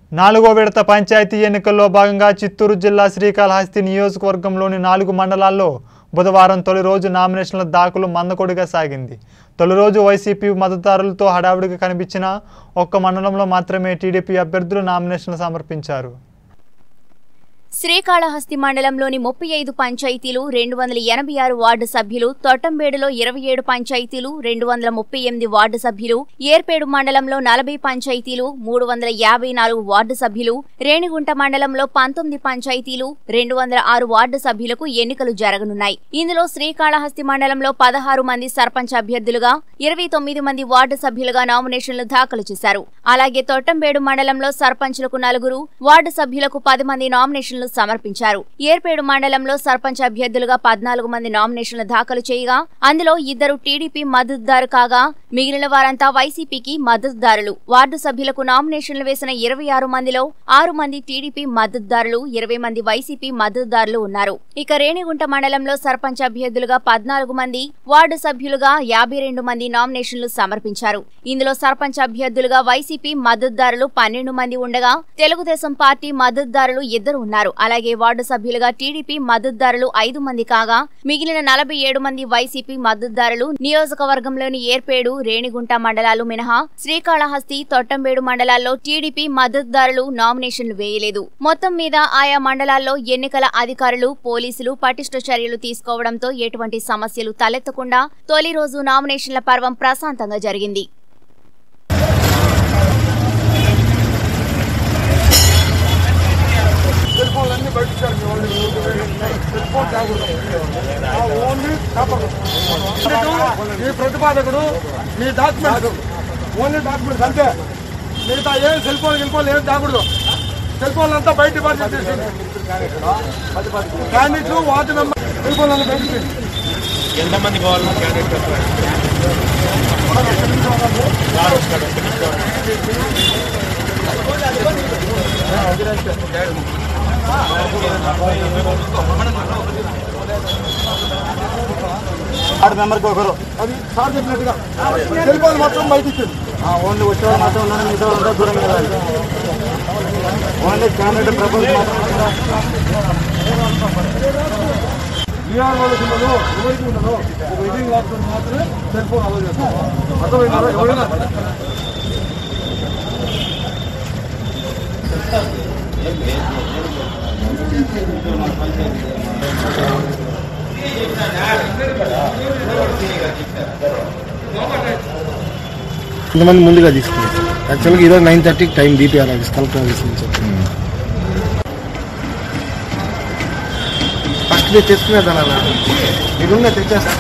నాలుగో విడత పంచాయతీ ఎన్నికల్లో భాగంగా చిత్తూరు జిల్లా శ్రీకాళహస్తి నియోజకవర్గంలోని నాలుగు మండలాల్లో బుధవారం తొలి రోజు నామినేషన్ల దాఖలు మందకొడిగా సాగింది తొలి రోజు వైసీపీ మద్దతుదారులతో హడావుడిగా కనిపించిన ఒక్క మండలంలో మాత్రమే టీడీపీ అభ్యర్థులు నామినేషన్లు సమర్పించారు శ్రీకాళహస్తి మండలంలోని ముప్పై ఐదు పంచాయతీలు రెండు వందల ఎనభై ఆరు వార్డు సభ్యులు తొట్టంబేడులో ఇరవై ఏడు పంచాయతీలు రెండు వందల ముప్పై ఎనిమిది వార్డు సభ్యులు ఏర్పేడు మండలంలో నలభై పంచాయతీలు మూడు వందల యాభై నాలుగు వార్డు సభ్యులు రేణిగుంట మండలంలో పంతొమ్మిది పంచాయతీలు రెండు వందల ఆరు వార్డు సభ్యులకు ఎన్నికలు జరగనున్నాయి ఇందులో శ్రీకాళహస్తి మండలంలో పదహారు మంది సర్పంచ్ అభ్యర్థులుగా ఇరవై తొమ్మిది మంది వార్డు సభ్యులుగా నామినేషన్లు దాఖలు చేశారు అలాగే తొట్టంబేడు మండలంలో సర్పంచ్లకు నలుగురు వార్డు సభ్యులకు పది మంది నామినేషన్లు సమర్పించారు ఏర్పేడు మండలంలో సర్పంచ్ అభ్యర్థులుగా పద్నాలుగు మంది నామినేషన్లు దాఖలు చేయగా అందులో ఇద్దరు టీడీపీ మద్దతుదారు కాగా మిగిలిన వారంతా వైసీపీకి మద్దతుదారులు వార్డు సభ్యులకు నామినేషన్లు వేసిన ఇరవై ఆరు మందిలో ఆరు మంది టీడీపీ మద్దతుదారులు ఇరవై మంది వైసీపీ మద్దతుదారులు ఉన్నారు ఇక రేణిగుంట మండలంలో సర్పంచ్ అభ్యర్థులుగా పద్నాలుగు మంది వార్డు సభ్యులుగా యాభై రెండు మంది నామినేషన్లు సమర్పించారు ఇందులో సర్పంచ్ అభ్యర్థులుగా వైసీపీ మద్దతుదారులు పన్నెండు మంది ఉండగా తెలుగుదేశం పార్టీ మద్దతుదారులు ఇద్దరు ఉన్నారు అలాగే వార్డు సభ్యులుగా టీడీపీ మద్దతుదారులు ఐదు మంది కాగా మిగిలిన నలభై ఏడు మంది వైసీపీ మద్దతుదారులు నియోజకవర్గంలోని ఏర్పేడు రేణిగుంట మండలాలు మినహా శ్రీకాళహస్తి తొట్టంబేడు మండలాల్లో టీడీపీ మద్దతుదారులు నామినేషన్లు వేయలేదు మొత్తం మీద ఆయా మండలాల్లో ఎన్నికల అధికారులు పోలీసులు పటిష్ట చర్యలు తీసుకోవడంతో ఎటువంటి సమస్యలు తలెత్తకుండా తొలి రోజు నామినేషన్ల పర్వం ప్రశాంతంగా జరిగింది సెల్ ఫోన్లు అన్ని బయటిచ్చారు మీ వాళ్ళు సెల్ ఫోన్ తేకూడదు ఆ ఓన్లీ పేపర్ మీ ప్రతిపాదకుడు మీ డాక్యుమెంట్ ఓన్లీ డాక్యుమెంట్స్ అంతే మిగతా ఏం సెల్ ఫోన్ సెల్ ఫోన్ ఏం తేకూడదు సెల్ ఫోన్ అంతా బయట డిపాజిట్ చేసింది క్యాండిడేట్లు వార్డు మెంబర్ సెల్ ఫోన్ అన్ని బయట ఎంతమంది కావాలి క్యాండిడేట్ వార్డు మెంబర్కి ఒకరు అది సార్ చెప్పినట్టుగా సెల్ ఫోన్ మొత్తం బయట ఇచ్చింది ఓన్లీ వచ్చేవాళ్ళు మాత్రం ఉన్నారు మిగతా వాళ్ళంతా దూరంగా వెళ్ళాలి ఓన్లీ క్యాండిడేట్ ప్రపోజల్ బీఆర్ వాళ్ళకి ఉండదు ఎవరికి ఉండదు ఒక ఎడిటింగ్ లాక్డౌన్ మాత్రమే సెల్ ఫోన్ అలౌ చేస్తాం అర్థమైందా ఎవరైనా కొంతమంది ముందుగా తీసుకున్నారు యాక్చువల్గా ఈరోజు నైన్ థర్టీకి time DPR office collector office నుంచి ఫస్ట్ డే తెచ్చుకునేదానా మీరున్న తెచ్చేస్తా